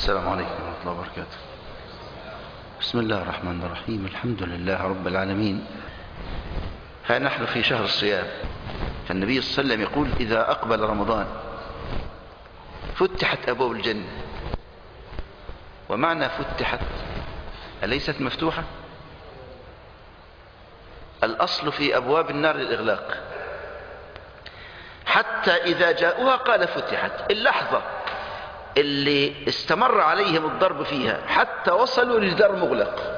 السلام عليكم ورحمة الله وبركاته بسم الله الرحمن الرحيم الحمد لله رب العالمين ها نحن في شهر الصيام فالنبي صلى الله عليه وسلم يقول إذا أقبل رمضان فتحت أبواب الجنة ومعنى فتحت أليست مفتوحة الأصل في أبواب النار الإغلاق حتى إذا جاءوها قال فتحت اللحظة اللي استمر عليهم الضرب فيها حتى وصلوا لجدار مغلق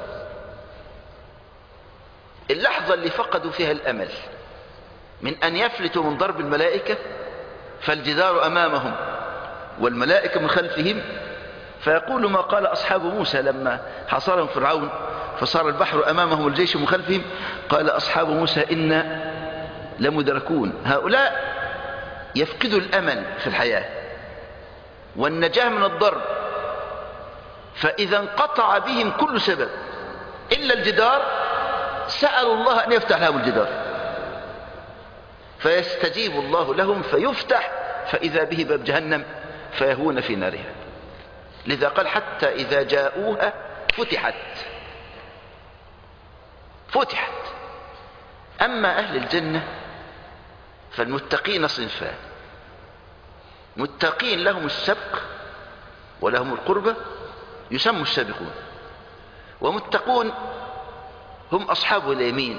اللحظة اللي فقدوا فيها الأمل من أن يفلتوا من ضرب الملائكة فالجدار أمامهم والملائكة من خلفهم فيقول ما قال أصحاب موسى لما حصرهم فرعون فصار البحر أمامهم والجيش من خلفهم قال أصحاب موسى إنا لمدركون هؤلاء يفقدوا الأمل في الحياة والنجاة من الضرب فإذا انقطع بهم كل سبب إلا الجدار سألوا الله أن يفتح لهم الجدار فيستجيب الله لهم فيفتح فإذا به باب جهنم فيهون في نارها لذا قال حتى إذا جاءوها فتحت فتحت أما أهل الجنة فالمتقين صنفان متقين لهم السبق ولهم القربة يسموا السابقون ومتقون هم أصحاب اليمين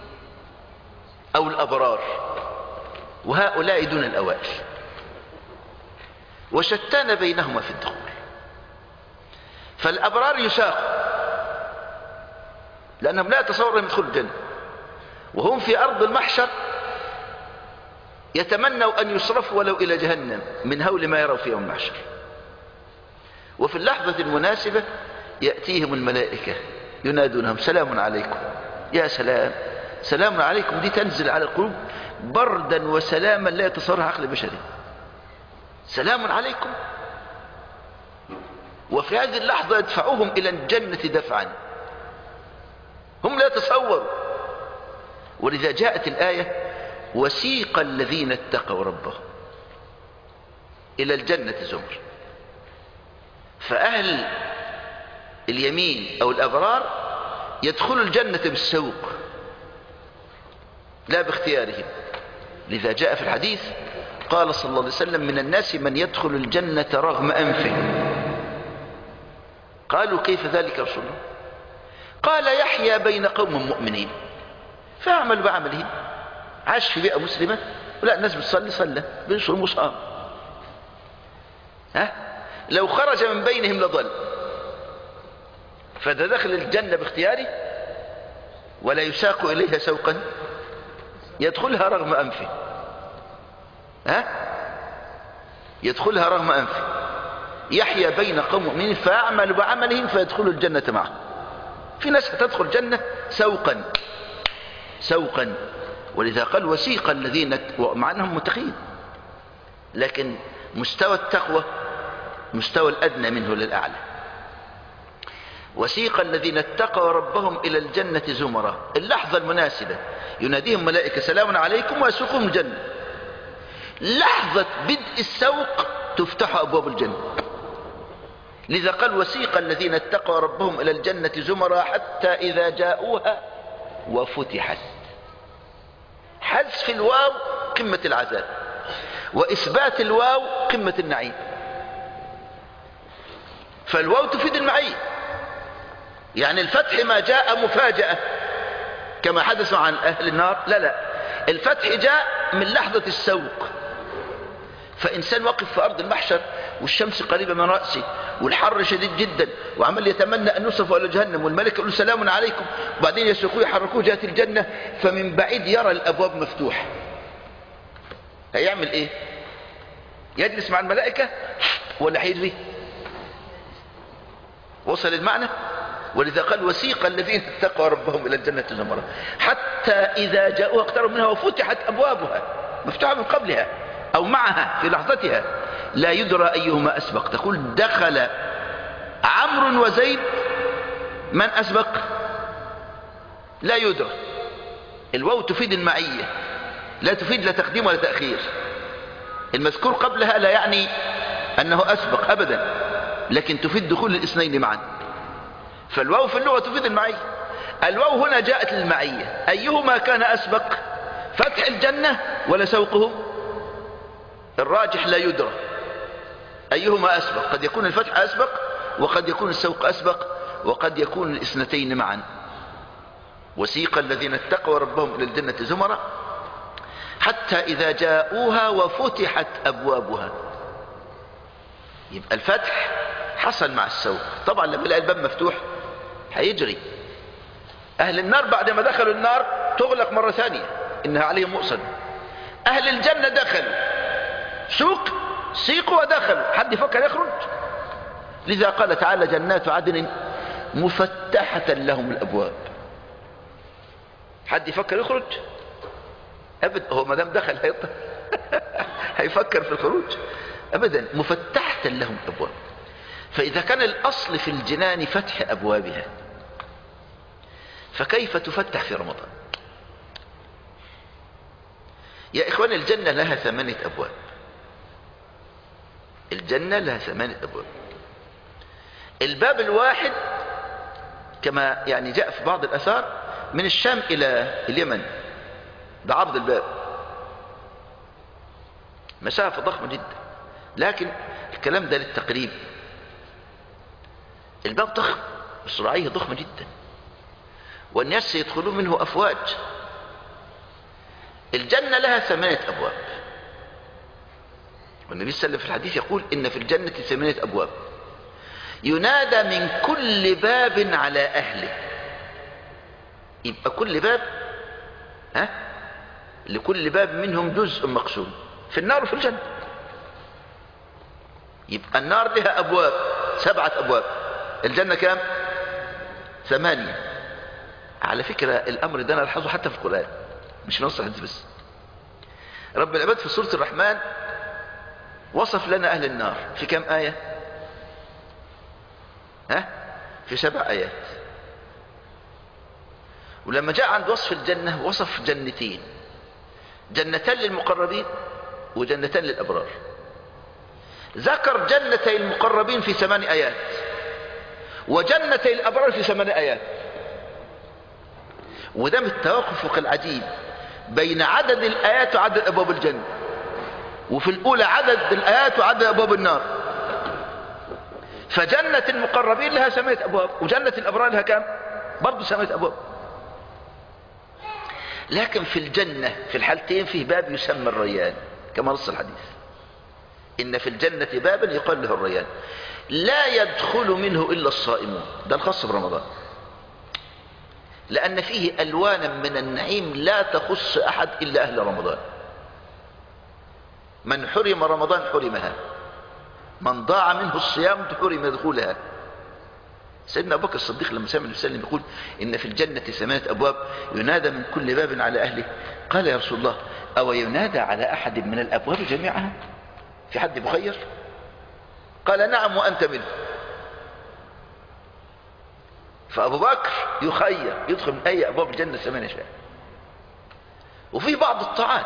أو الأبرار وهؤلاء دون الأوائل وشتان بينهما في الدخول فالأبرار يساقوا لأنهم لا يتصورون يدخلوا الجنة وهم في أرض المحشر يتمنوا أن يصرفوا ولو إلى جهنم من هول ما يروا في يوم المحشر وفي اللحظة المناسبة يأتيهم الملائكة ينادونهم سلام عليكم يا سلام سلام عليكم دي تنزل على القلوب بردا وسلاما لا يتصورها عقل بشري سلام عليكم وفي هذه اللحظة يدفعوهم إلى الجنة دفعا هم لا يتصوروا ولذا جاءت الآية وسيق الذين اتقوا ربهم إلى الجنة زمر فأهل اليمين أو الأبرار يدخلوا الجنة بالسوق لا باختيارهم لذا جاء في الحديث قال صلى الله عليه وسلم من الناس من يدخل الجنة رغم أنفه قالوا كيف ذلك رسول الله قال يحيا بين قوم مؤمنين فاعمل بعملهم عاش في بيئة مسلمة ولا الناس بتصلي صلى بيصوم وصام ها لو خرج من بينهم لضل فده دخل الجنة باختياره ولا يساق إليها سوقا يدخلها رغم أنفه ها يدخلها رغم أنفه يحيا بين قوم مؤمنين فيعمل بعملهم فيدخلوا الجنة معه في ناس هتدخل الجنة سوقا سوقا ولذا قال وسيق الذين مع انهم متقين لكن مستوى التقوى مستوى الأدنى منه للأعلى وسيق الذين اتقوا ربهم إلى الجنة زمرا اللحظة المناسبة يناديهم ملائكة سلام عليكم ويسوقهم الجنة لحظة بدء السوق تفتح أبواب الجنة لذا قال وسيق الذين اتقوا ربهم إلى الجنة زمرا حتى إذا جاءوها وفتحت حذف الواو قمة العذاب وإثبات الواو قمة النعيم فالواو تفيد المعية يعني الفتح ما جاء مفاجأة كما حدث عن أهل النار لا لا الفتح جاء من لحظة السوق فإنسان واقف في أرض المحشر والشمس قريبة من رأسه والحر شديد جدا وعمل يتمنى أن يصرف إلى جهنم والملك يقول سلام عليكم وبعدين يسوقوه يحركوه جهة الجنة فمن بعيد يرى الأبواب مفتوحة هيعمل إيه يجلس مع الملائكة ولا هيجري وصل المعنى ولذا قال وسيق الذين اتقوا ربهم إلى الجنة زمرا حتى إذا جاءوها اقتربوا منها وفتحت أبوابها مفتوحة من قبلها أو معها في لحظتها لا يدرى أيهما أسبق تقول دخل عمرو وزيد من أسبق لا يدرى الواو تفيد المعية لا تفيد لا تقديم ولا تأخير المذكور قبلها لا يعني أنه أسبق أبدا لكن تفيد دخول الاثنين معا فالواو في اللغة تفيد المعية الواو هنا جاءت للمعية أيهما كان أسبق فتح الجنة ولا سوقه الراجح لا يدرى أيهما أسبق قد يكون الفتح أسبق وقد يكون السوق أسبق وقد يكون الاثنتين معا وسيق الذين اتقوا ربهم إلى الجنة زمرا حتى إذا جاءوها وفتحت أبوابها يبقى الفتح حصل مع السوق طبعا لما يلاقي الباب مفتوح هيجري أهل النار بعد ما دخلوا النار تغلق مرة ثانية إنها عليهم مؤصد أهل الجنة دخلوا سوق سيقوا ودخلوا حد يفكر يخرج لذا قال تعالى جنات عدن مفتحة لهم الأبواب حد يفكر يخرج أبدا هو ما دام دخل هيطلع هيفكر في الخروج أبدا مفتحة لهم الأبواب فإذا كان الأصل في الجنان فتح أبوابها فكيف تفتح في رمضان يا إخوان الجنة لها ثمانية أبواب الجنة لها ثمانية أبواب الباب الواحد كما يعني جاء في بعض الأثار من الشام إلى اليمن ده عرض الباب مسافة ضخمة جدا لكن الكلام ده للتقريب الباب ضخم السرعية ضخمة جدا والناس سيدخلون منه أفواج الجنة لها ثمانية أبواب والنبي صلى الله عليه وسلم في الحديث يقول إن في الجنة ثمانية أبواب ينادى من كل باب على أهله يبقى كل باب ها لكل باب منهم جزء مقسوم في النار وفي الجنة يبقى النار لها أبواب سبعة أبواب الجنة كام ثمانية على فكرة الأمر ده أنا ألحظه حتى في القرآن مش في نص الحديث بس رب العباد في سورة الرحمن وصف لنا أهل النار في كم آية ها في سبع آيات ولما جاء عند وصف الجنة وصف جنتين جنتان للمقربين وجنتان للأبرار ذكر جنتي المقربين في ثمان آيات وجنتي الأبرار في ثمان آيات وده من التوافق العجيب بين عدد الآيات وعدد أبواب الجنة وفي الأولى عدد الآيات وعدد أبواب النار فجنة المقربين لها ثمانية أبواب وجنة الأبرار لها كام برضه ثمانية أبواب لكن في الجنة في الحالتين فيه باب يسمى الريان كما نص الحديث إن في الجنة بابا يقال له الريان لا يدخل منه إلا الصائمون ده الخاص برمضان لأن فيه ألوانا من النعيم لا تخص أحد إلا أهل رمضان من حرم رمضان حرمها من ضاع منه الصيام حرم دخولها سيدنا أبو بكر الصديق لما سمع النبي صلى الله عليه وسلم يقول إن في الجنة ثمانية أبواب ينادى من كل باب على أهله قال يا رسول الله أو ينادى على أحد من الأبواب جميعها في حد مخير قال نعم وأنت منه فأبو بكر يخير يدخل من أي أبواب الجنة ثمانية شاء وفي بعض الطاعات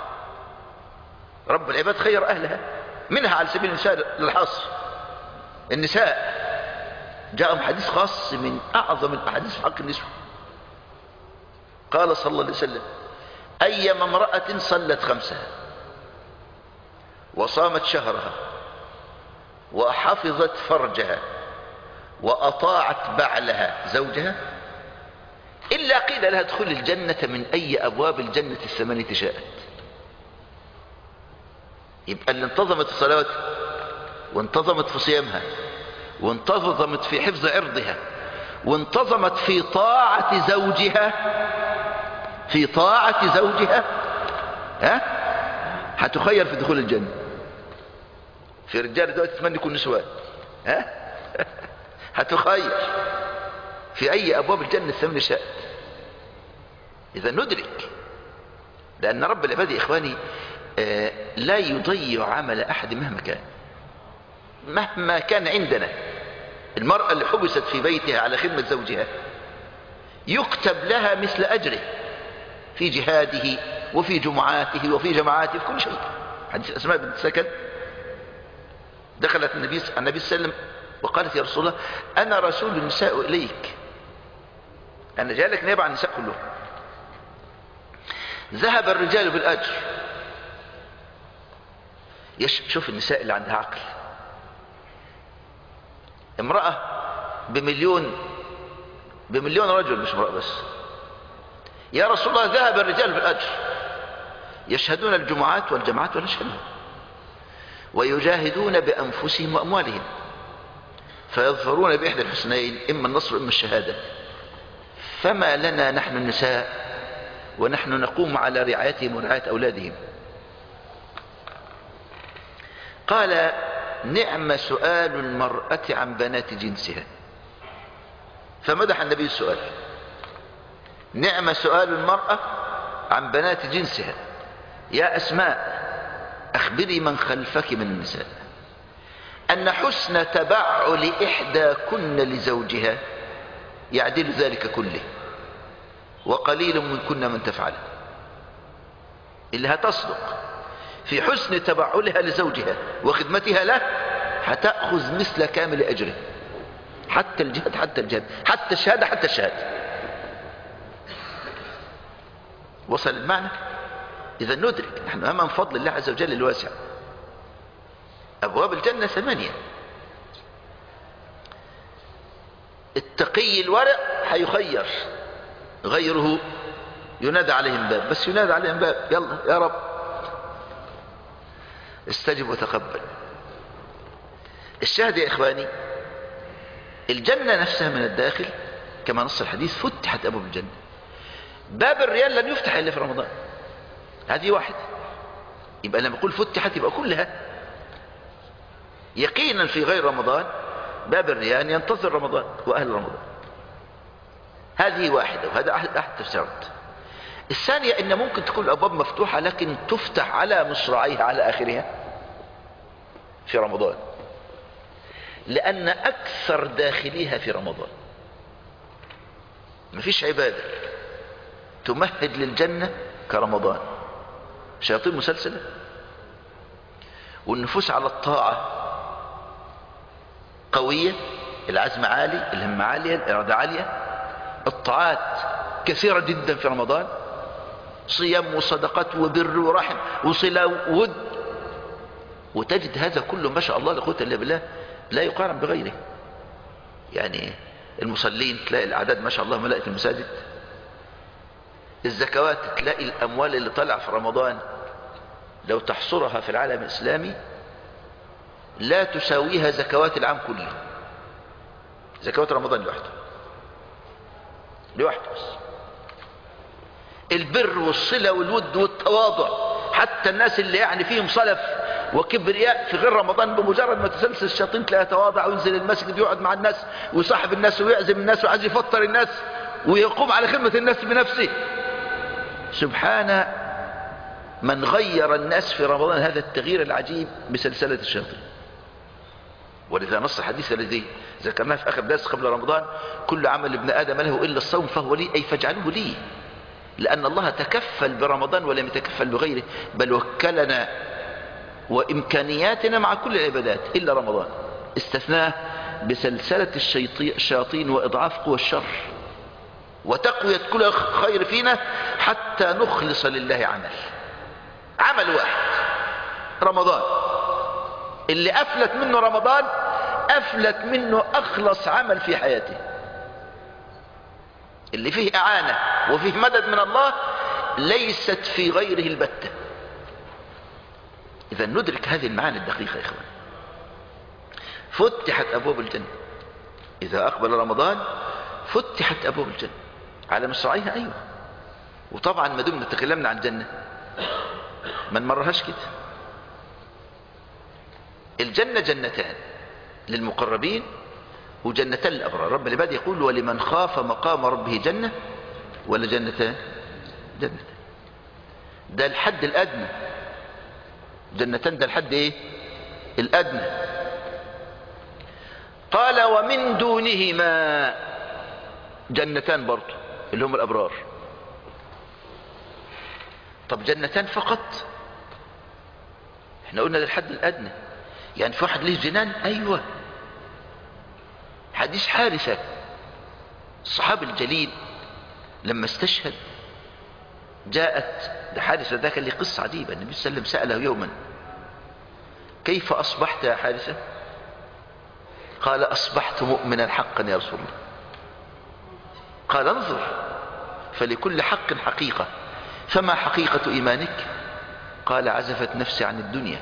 رب العباد خير أهلها منها على سبيل المثال للحصر النساء جاءهم حديث خاص من أعظم الأحاديث في حق النسوة قال صلى الله عليه وسلم أيما امرأة صلت خمسها وصامت شهرها وحفظت فرجها وأطاعت بعلها زوجها إلا قيل لها ادخل الجنة من أي أبواب الجنة الثمانية شاءت يبقى اللي انتظمت في صلواتها وانتظمت في صيامها وانتظمت في حفظ عرضها وانتظمت في طاعة زوجها في طاعة زوجها ها هتخير في دخول الجنة في رجال دلوقتي تتمنى يكون نسوان ها هتخير في أي أبواب الجنة الثمن شاءت إذا ندرك لأن رب العباد يا إخواني آه لا يضيع عمل أحد مهما كان مهما كان عندنا المرأة اللي حبست في بيتها على خدمة زوجها يكتب لها مثل أجره في جهاده وفي جمعاته وفي جماعاته في كل شيء حديث أسماء بنت سكن دخلت النبي النبي صلى الله عليه وسلم وقالت يا رسول الله أنا رسول النساء إليك أنا جاء لك نيابة عن النساء كلهم ذهب الرجال بالأجر يش شوف النساء اللي عندها عقل امرأة بمليون بمليون رجل مش امرأة بس يا رسول الله ذهب الرجال بالأجر يشهدون الجمعات والجماعات ولا يشهدون ويجاهدون بأنفسهم وأموالهم فيظفرون بإحدى الحسنين إما النصر وإما الشهادة فما لنا نحن النساء ونحن نقوم على رعايتهم ورعاية أولادهم قال نعم سؤال المرأة عن بنات جنسها فمدح النبي السؤال نعم سؤال المرأة عن بنات جنسها يا أسماء أخبري من خلفك من النساء أن حسن تبعل إحداكن لزوجها يعدل ذلك كله وقليل من كنا من تفعل اللي هتصدق في حسن تبعلها لزوجها وخدمتها له هتأخذ مثل كامل أجره حتى الجهاد حتى الجهاد حتى الشهادة حتى الشهادة وصل المعنى إذا ندرك نحن أمام فضل الله عز وجل الواسع أبواب الجنة ثمانية التقي الورع هيخير غيره ينادى عليهم باب بس ينادى عليهم باب يلا يا رب استجب وتقبل الشاهد يا إخواني الجنة نفسها من الداخل كما نص الحديث فتحت أبواب الجنة باب الريال لن يفتح إلا في رمضان هذه واحدة يبقى لما أقول فتحت يبقى كلها يقينا في غير رمضان باب الريان ينتظر رمضان وأهل رمضان هذه واحدة وهذا أحد أحد التفسيرات الثانية إن ممكن تكون الأبواب مفتوحة لكن تفتح على مصراعيها على آخرها في رمضان لأن أكثر داخليها في رمضان مفيش عبادة تمهد للجنة كرمضان شياطين مسلسلة والنفوس على الطاعة قوية العزم عالي الهمة عالية الإرادة عالية الطاعات كثيرة جدا في رمضان صيام وصدقات وبر ورحم وصلة ود وتجد هذا كله ما شاء الله لا قوه الا بالله لا يقارن بغيره يعني المصلين تلاقي الاعداد ما شاء الله ملأت المساجد الزكوات تلاقي الاموال اللي طلع في رمضان لو تحصرها في العالم الاسلامي لا تساويها زكوات العام كله زكوات رمضان لوحده لوحده بس البر والصلة والود والتواضع حتى الناس اللي يعني فيهم صلف وكبرياء في غير رمضان بمجرد ما تسلسل الشياطين تلاقيه يتواضع وينزل المسجد ويقعد مع الناس ويصاحب الناس ويعزم الناس وعايز يفطر الناس ويقوم على خدمة الناس بنفسه سبحان من غير الناس في رمضان هذا التغيير العجيب بسلسلة الشياطين ولذا نص الحديث الذي ذكرناه في آخر درس قبل رمضان كل عمل ابن آدم له إلا الصوم فهو لي أي فاجعله لي لأن الله تكفل برمضان ولم يتكفل بغيره بل وكلنا وإمكانياتنا مع كل العبادات إلا رمضان استثناه بسلسلة الشياطين وإضعاف قوى الشر وتقوية كل خير فينا حتى نخلص لله عمل عمل واحد رمضان اللي أفلت منه رمضان أفلت منه أخلص عمل في حياته اللي فيه إعانة وفيه مدد من الله ليست في غيره البتة إذا ندرك هذه المعاني الدقيقة يا إخوان فتحت أبواب الجنة إذا أقبل رمضان فتحت أبواب الجنة على مصراعيها أيوة وطبعا ما دمنا تكلمنا عن الجنة ما نمرهاش كده الجنة جنتان للمقربين وجنتان للأبرار رب العباد يقول ولمن خاف مقام ربه جنة ولا جنتان جنتان ده الحد الأدنى جنتان ده الحد ايه الأدنى قال ومن دونهما جنتان برضو اللي هم الأبرار طب جنتان فقط احنا قلنا ده الحد الأدنى يعني في واحد ليه جنان أيوة حديث حارثة الصحابي الجليل لما استشهد جاءت ده حارثة ده كان له قصة عجيبة النبي صلى الله عليه وسلم سأله يوما كيف أصبحت يا حارثة قال أصبحت مؤمنا حقا يا رسول الله قال انظر فلكل حق حقيقة فما حقيقة إيمانك قال عزفت نفسي عن الدنيا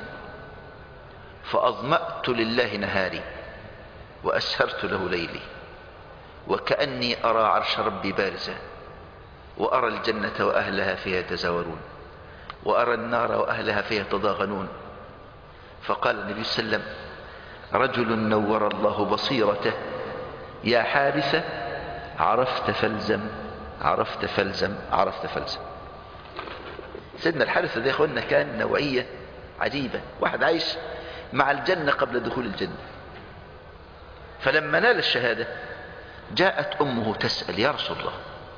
فأظمأت لله نهاري وأسهرت له ليلي وكأني أرى عرش ربي بارزا وأرى الجنة وأهلها فيها يتزاورون وأرى النار وأهلها فيها يتضاغنون فقال النبي صلى الله عليه وسلم رجل نور الله بصيرته يا حارثة عرفت فلزم عرفت فلزم عرفت فلزم سيدنا الحارثة ده يا اخوانا كان نوعية عجيبة واحد عايش مع الجنة قبل دخول الجنة فلما نال الشهادة جاءت أمه تسأل يا رسول الله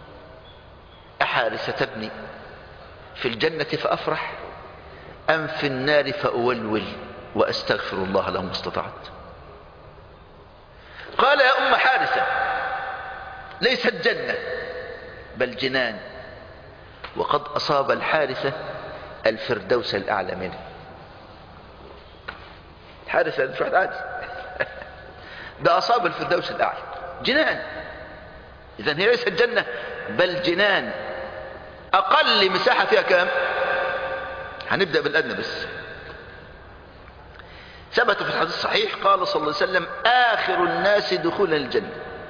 أحارثة ابني في الجنة فأفرح أم في النار فأولول وأستغفر الله له ما استطعت قال يا أم حارثة ليست جنة بل جنان وقد أصاب الحارثة الفردوس الأعلى منه الحارثة مش واحد عادي ده أصاب الفردوس الأعلى جنان إذا هي ليست جنة بل جنان أقل مساحة فيها كام هنبدأ بالأدنى بس ثبت في الحديث الصحيح قال صلى الله عليه وسلم آخر الناس دخولا الجنة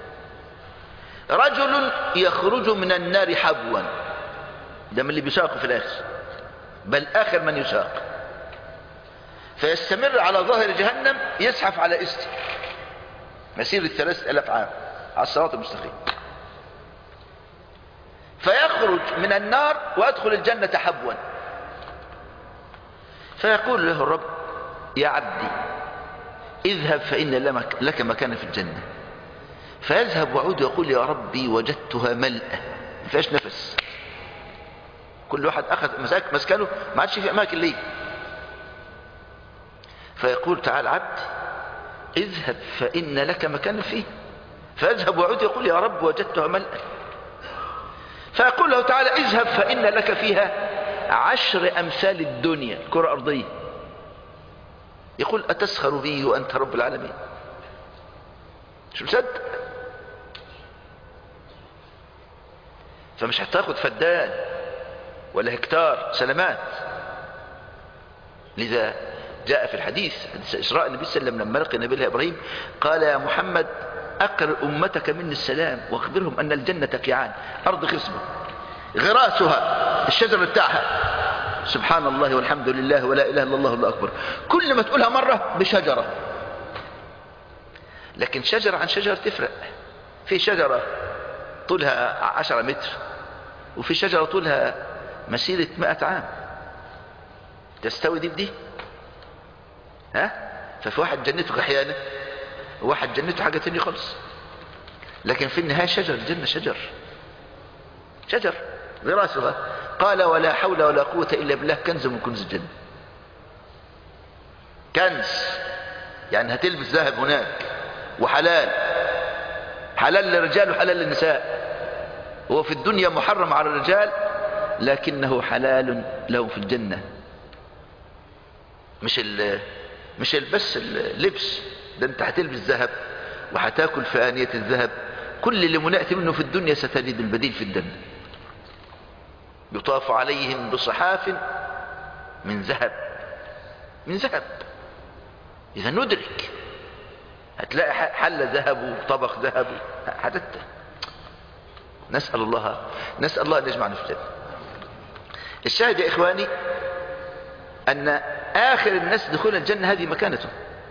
رجل يخرج من النار حبوا ده من اللي بيساقه في الآخر بل آخر من يساق فيستمر على ظهر جهنم يزحف على استه مسيرة ثلاثة ألاف عام على الصراط المستقيم فيخرج من النار ويدخل الجنة حبوا فيقول له الرب يا عبدي اذهب فإن لك مكان في الجنة فيذهب وعود يقول يا ربي وجدتها ملأة ما فيهاش نفس كل واحد أخذ مساك مسكنه ما عادش في أماكن ليه فيقول تعال عبد اذهب فإن لك مكان فيه فيذهب وعود يقول يا رب وجدتها ملأة فيقول له تعالى اذهب فإن لك فيها عشر أمثال الدنيا كرة أرضية يقول أتسخر بي وأنت رب العالمين شو مصدق فمش هتاخد فدان ولا هكتار سلامات لذا جاء في الحديث حديث إسراء النبي صلى الله عليه وسلم لما لقي نبي الله إبراهيم قال يا محمد أقر أمتك مني السلام واخبرهم أن الجنة كيعان أرض خصبة غراسها الشجر بتاعها سبحان الله والحمد لله ولا إله إلا الله والله أكبر كل ما تقولها مرة بشجرة لكن شجرة عن شجرة تفرق في شجرة طولها عشرة متر وفي شجرة طولها مسيرة مئة عام تستوي دي بدي ها ففي واحد جنته أحيانا وواحد جنته حاجة تانية خالص لكن في النهاية شجر الجنة شجر شجر غراسها قال ولا حول ولا قوة إلا بالله كنز من كنز الجنة كنز يعني هتلبس ذهب هناك وحلال حلال للرجال وحلال للنساء هو في الدنيا محرم على الرجال لكنه حلال لهم في الجنة مش ال مش بس اللبس ده انت هتلبس ذهب وهتاكل في آنية الذهب كل اللي منأتي منه في الدنيا ستجد البديل في الجنة يطاف عليهم بصحاف من ذهب من ذهب إذا ندرك هتلاقي حل ذهب وطبق ذهب حدث نسأل الله نسأل الله أن يجمعنا في الجنة الشاهد يا إخواني أن آخر الناس دخول الجنة هذه مكانته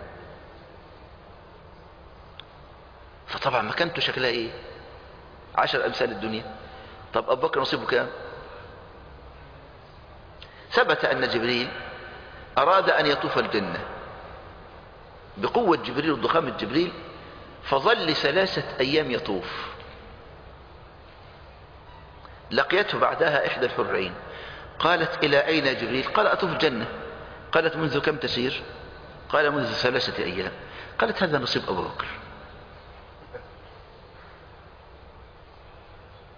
فطبعا مكانته شكلها إيه عشر أمثال الدنيا طب أبو بكر نصيبه كام ثبت أن جبريل أراد أن يطوف الجنة بقوة جبريل وضخامة جبريل فظل ثلاثة أيام يطوف لقيته بعدها إحدى الحرين قالت إلى أين جبريل قال أطوف الجنة قالت منذ كم تسير قال منذ ثلاثة أيام قالت هذا نصيب أبو بكر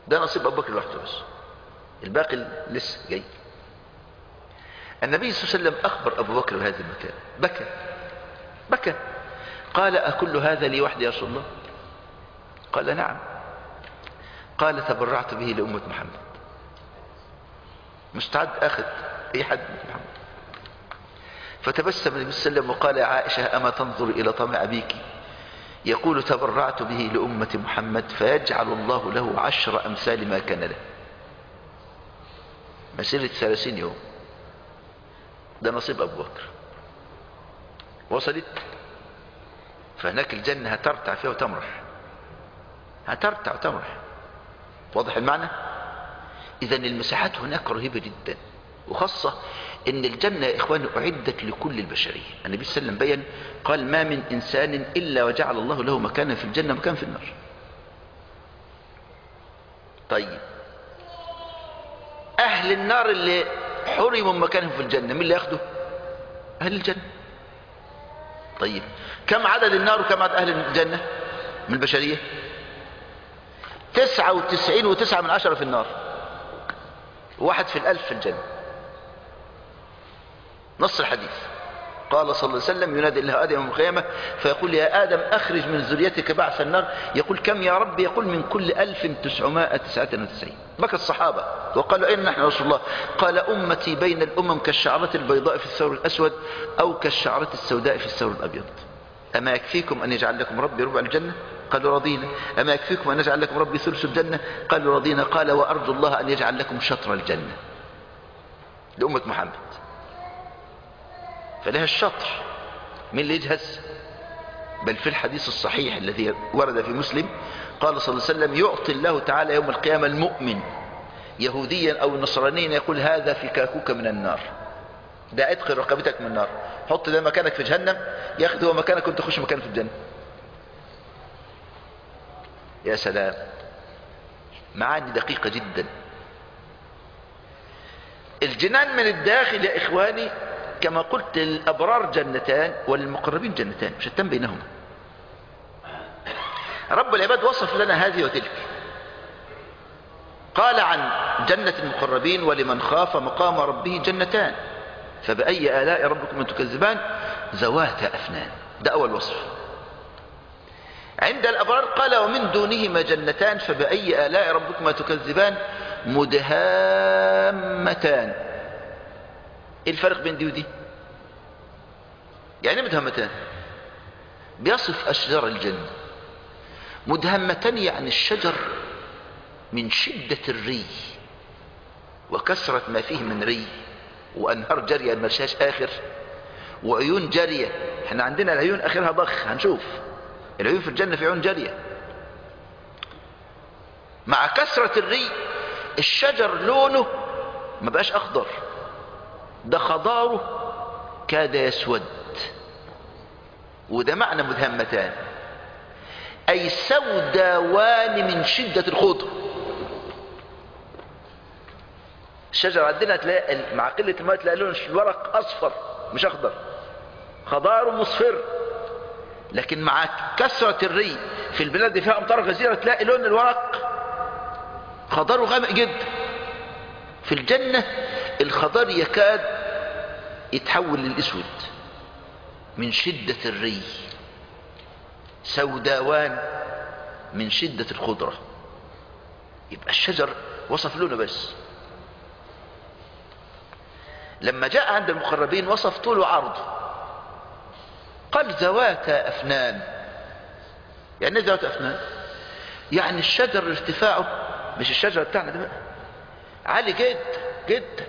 ده نصيب أبو بكر لوحده بس الباقي لسه جاي النبي صلى الله عليه وسلم أخبر أبو بكر بهذا المكان بكى بكى قال أكل هذا لي وحدي يا رسول الله قال نعم قال تبرعت به لأمة محمد مستعد أخذ أي حد من محمد فتبسم النبي صلى الله عليه وسلم وقال يا عائشة أما تنظر إلى طمع أبيك يقول تبرعت به لأمة محمد فيجعل الله له عشر أمثال ما كان له مسيرة ثلاثين يوم ده نصيب أبو بكر وصلت فهناك الجنة هترتع فيها وتمرح هترتع وتمرح واضح المعنى إذا المساحات هناك رهيبة جدا وخاصة ان الجنة يا اخواني اعدت لكل البشرية النبي صلى الله عليه وسلم بين قال ما من انسان الا وجعل الله له مكانا في الجنة مكان في النار طيب اهل النار اللي حرموا مكانهم في الجنة مين اللي ياخده اهل الجنة طيب كم عدد النار وكم عدد اهل الجنة من البشرية تسعة وتسعين وتسعة من عشرة في النار واحد في الالف في الجنة نص الحديث قال صلى الله عليه وسلم ينادي الله آدم يوم القيامة فيقول يا آدم أخرج من ذريتك بعث النار يقول كم يا رب يقول من كل ألف تسعمائة تسعة وتسعين بكى الصحابة وقالوا أين نحن رسول الله قال أمتي بين الأمم كالشعرة البيضاء في الثور الأسود أو كالشعرة السوداء في الثور الأبيض أما يكفيكم أن يجعل لكم ربي ربع الجنة قالوا رضينا أما يكفيكم أن يجعل لكم ربي ثلث الجنة قالوا رضينا قال وأرجو الله أن يجعل لكم شطر الجنة لأمة محمد فلها الشطر من اللي يجهز بل في الحديث الصحيح الذي ورد في مسلم قال صلى الله عليه وسلم يعطي الله تعالى يوم القيامة المؤمن يهوديا أو نصرانيا يقول هذا فكاكك من النار ده ادخل رقبتك من النار حط ده مكانك في جهنم ياخد هو مكانك وانت تخش مكانك في الجنة يا سلام معاني دقيقة جدا الجنان من الداخل يا إخواني كما قلت للأبرار جنتان وللمقربين جنتان شتان بينهما رب العباد وصف لنا هذه وتلك قال عن جنة المقربين ولمن خاف مقام ربه جنتان فبأي آلاء ربكم تكذبان ذوات أفنان ده أول وصف عند الأبرار قال ومن دونهما جنتان فبأي آلاء ربكما تكذبان مدهامتان ايه الفرق بين دي ودي يعني مدهمتان بيصف أشجار الجنة مدهمتان يعني الشجر من شدة الري وكثرة ما فيه من ري وأنهار جارية ملشاش آخر وعيون جارية احنا عندنا العيون آخرها ضخ هنشوف العيون في الجنة في عيون جارية مع كثرة الري الشجر لونه ما بقاش أخضر ده خضاره كاد يسود وده معنى مدهمتان أي سوداوان من شدة الخضر الشجر عندنا تلاقي مع قلة الماء تلاقي لون الورق أصفر مش أخضر خضاره مصفر لكن مع كثرة الري في البلاد اللي فيها أمطار غزيرة تلاقي لون الورق خضاره غامق جدا في الجنة الخضار يكاد يتحول للأسود من شدة الري سوداوان من شدة الخضرة يبقى الشجر وصف لونه بس لما جاء عند المقربين وصف طول وعرض قال ذوات أفنان يعني ايه ذوات أفنان يعني الشجر ارتفاعه مش الشجرة بتاعنا ده بقى عالي جدا جدا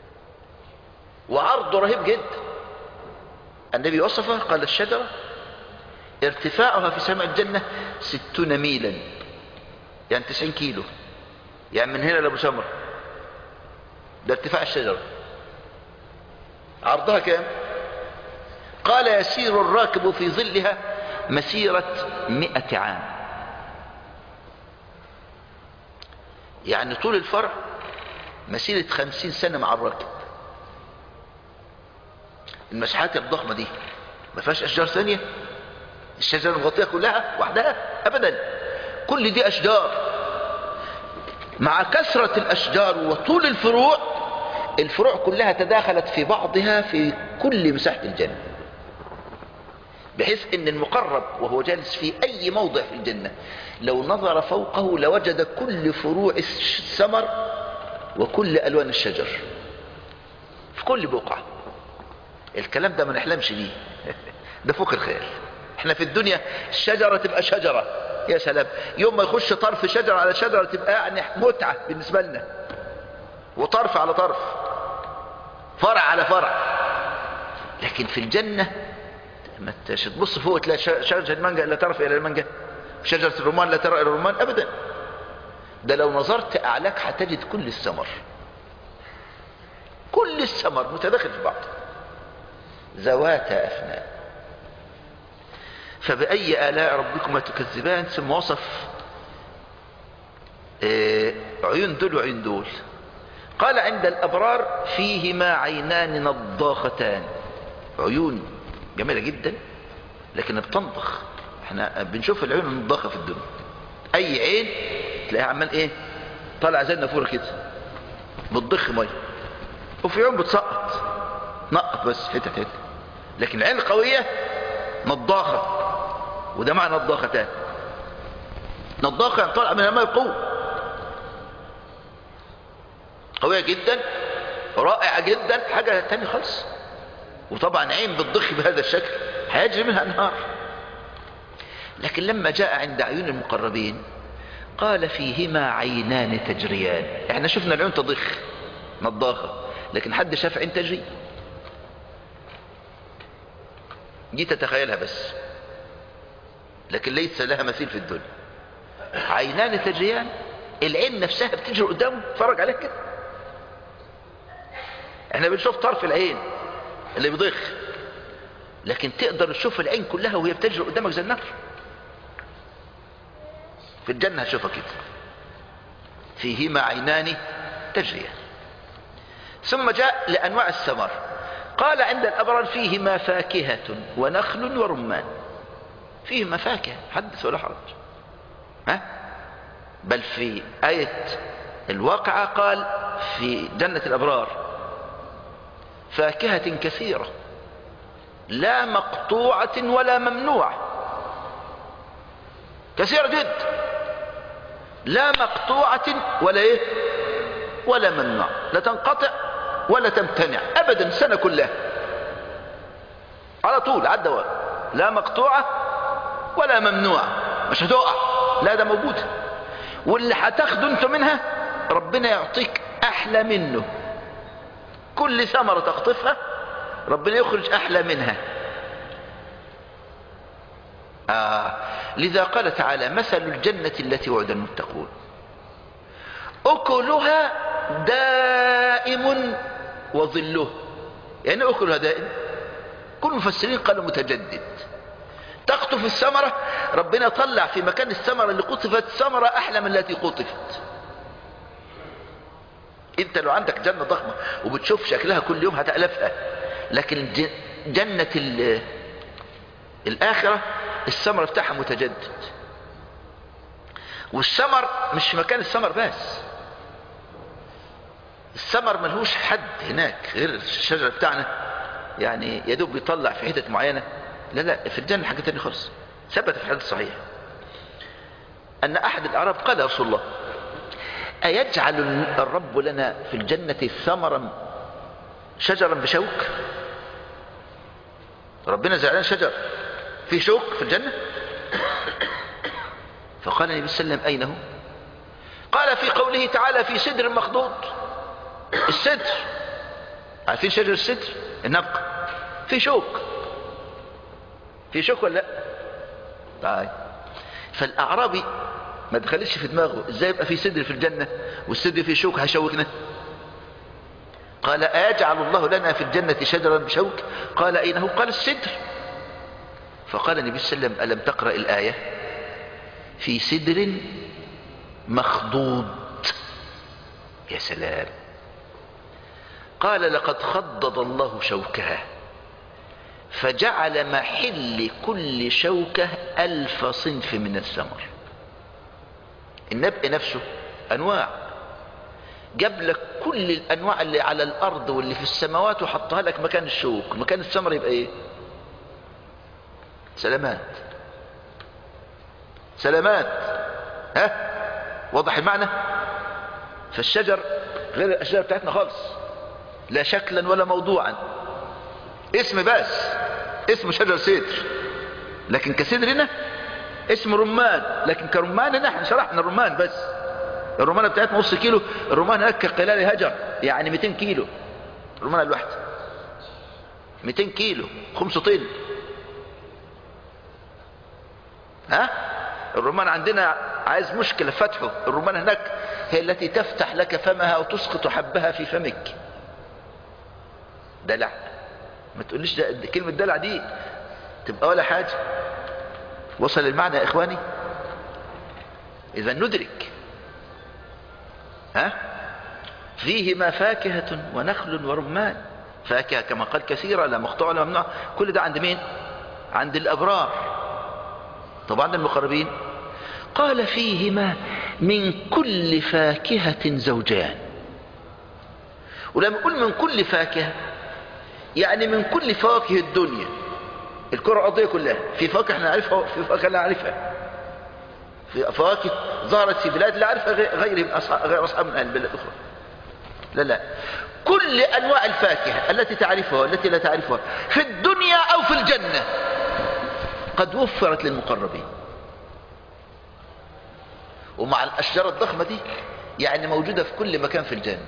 وعرضه رهيب جدا النبي وصفه قال الشجرة ارتفاعها في سماء الجنة ستون ميلا يعني تسعين كيلو يعني من هنا لابو سمر ده ارتفاع الشجرة عرضها كام قال يسير الراكب في ظلها مسيرة مئة عام يعني طول الفرع مسيرة خمسين سنة مع الراكب المساحات الضخمة دي ما فيهاش أشجار ثانية الشجرة المغطية كلها وحدها أبدا كل دي أشجار مع كثرة الأشجار وطول الفروع الفروع كلها تداخلت في بعضها في كل مساحة الجنة بحيث ان المقرب وهو جالس في اي موضع في الجنة لو نظر فوقه لوجد كل فروع الثمر وكل الوان الشجر في كل بقعة الكلام ده ما نحلمش بيه ده فوق الخيال احنا في الدنيا الشجرة تبقى شجرة يا سلام يوم ما يخش طرف شجرة على شجرة تبقى يعني متعة بالنسبة لنا وطرف على طرف فرع على فرع لكن في الجنة ما تبص فوق تلاقي شجرة المانجا لا ترى إلى المانجا شجرة الرمان لا ترى إلى الرمان أبدا ده لو نظرت أعلاك هتجد كل الثمر كل الثمر متداخل في بعض ذوات أفنان فبأي آلاء ربكما تكذبان ثم وصف آه عيون دول وعيون دول قال عند الأبرار فيهما عينان نضاختان عيون جميلة جدا لكن بتنضخ احنا بنشوف العيون النضاخة في الدنيا اي عين تلاقيها عمال ايه طالع زي النافورة كده بتضخ مية وفي عيون بتسقط نقط بس حتة حتة لكن العين القوية نضاخة وده معنى نضاختان نضاخة يعني طالع من الماء بقوة قوية جدا رائعة جدا حاجة تانية خالص وطبعا عين بتضخ بهذا الشكل هيجري منها انهار لكن لما جاء عند عيون المقربين قال فيهما عينان تجريان احنا شفنا العيون تضخ نضاخة لكن حد شاف عين تجري دي تتخيلها بس لكن ليس لها مثيل في الدنيا عينان تجريان العين نفسها بتجري قدامه اتفرج عليها كده احنا بنشوف طرف العين اللي بيضخ لكن تقدر تشوف العين كلها وهي بتجري قدامك زي النهر في الجنة هتشوفها كده فيهما عينان تجريان ثم جاء لأنواع الثمر قال عند الأبرار فيهما فاكهة ونخل ورمان فيهما فاكهة حدث ولا حرج ها بل في آية الواقعة قال في جنة الأبرار فاكهة كثيرة لا مقطوعة ولا ممنوعة كثيرة جدا لا مقطوعة ولا ايه ولا ممنوعة لا تنقطع ولا تمتنع ابدا السنة كلها على طول على الدوام لا مقطوعة ولا ممنوعة مش هتقع لا ده موجود واللي هتاخده انت منها ربنا يعطيك احلى منه كل ثمرة تقطفها ربنا يخرج أحلى منها آه لذا قال تعالى مثل الجنة التي وعد المتقون أكلها دائم وظله يعني أكلها دائم كل المفسرين قالوا متجدد تقطف الثمرة ربنا طلع في مكان الثمرة اللي قطفت ثمرة أحلى من التي قطفت انت لو عندك جنة ضخمة وبتشوف شكلها كل يوم هتألفها لكن جنة الآخرة الثمر بتاعها متجدد والثمر مش في مكان الثمر بس الثمر ملهوش حد هناك غير الشجرة بتاعنا يعني يدوب بيطلع في حتت معينة لا لا في الجنة حاجة تانية خالص ثبت في الحديث الصحيح أن أحد الأعراب قال يا رسول الله أيجعل الرب لنا في الجنة ثمرا شجرا بشوك ربنا زعلان شجر في شوك في الجنة فقال النبي صلى الله عليه وسلم أين هو قال في قوله تعالى في سدر مخضوض السدر عارفين شجر السدر النبق في شوك في شوك ولا لا طيب فالأعرابي ما تخليش في دماغه ازاي يبقى في سدر في الجنة والسدر فيه شوك هيشوكنا قال أيجعل الله لنا في الجنة شجرا بشوك قال أين هو قال السدر فقال النبي صلى الله عليه وسلم ألم تقرأ الآية في سدر مخضوض يا سلام قال لقد خضض الله شوكها فجعل محل كل شوكة ألف صنف من الثمر النبق نفسه أنواع جاب لك كل الانواع اللي على الارض واللي في السماوات وحطها لك مكان الشوك مكان الثمر يبقى ايه سلامات سلامات ها واضح المعنى فالشجر غير الاشجار بتاعتنا خالص لا شكلا ولا موضوعا اسم بس اسمه شجر سدر لكن كسدر هنا اسمه رمان لكن كرمان هنا احنا شرحنا الرمان بس الرمانة بتاعتنا نص كيلو الرمان هناك كقلال هجر يعني 200 كيلو الرمانة الواحدة 200 كيلو خمس طن ها الرمان عندنا عايز مشكلة فتحه الرمان هناك هي التي تفتح لك فمها وتسقط حبها في فمك دلع ما تقوليش ده ده كلمة دلع دي تبقى ولا حاجة وصل المعنى يا إخواني إذا ندرك ها فيهما فاكهة ونخل ورمان فاكهة كما قال كثيرة لا مقطوع ولا ممنوع كل ده عند مين عند الأبرار طبعا المقربين قال فيهما من كل فاكهة زوجان ولما يقول من كل فاكهة يعني من كل فواكه الدنيا الكرة الأرضية كلها في فواكه احنا نعرفها في فواكه لا نعرفها في فواكه ظهرت في بلاد لا عرفها غير غير أصحاب من أهل البلاد الأخرى لا لا كل أنواع الفاكهة التي تعرفها والتي لا تعرفها في الدنيا أو في الجنة قد وفرت للمقربين ومع الأشجار الضخمة دي يعني موجودة في كل مكان في الجنة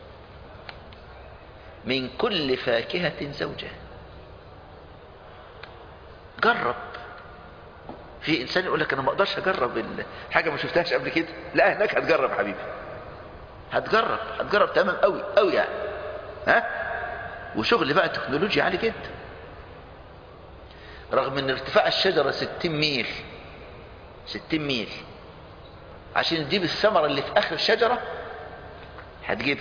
من كل فاكهة زوجة جرب في انسان يقول لك انا ما اقدرش اجرب حاجه ما شفتهاش قبل كده لا هناك هتجرب حبيبي هتجرب هتجرب تمام قوي قوي يعني ها وشغل بقى تكنولوجيا عالي جدا رغم ان ارتفاع الشجره 60 ميل 60 ميل عشان تجيب الثمره اللي في اخر الشجره هتجيبها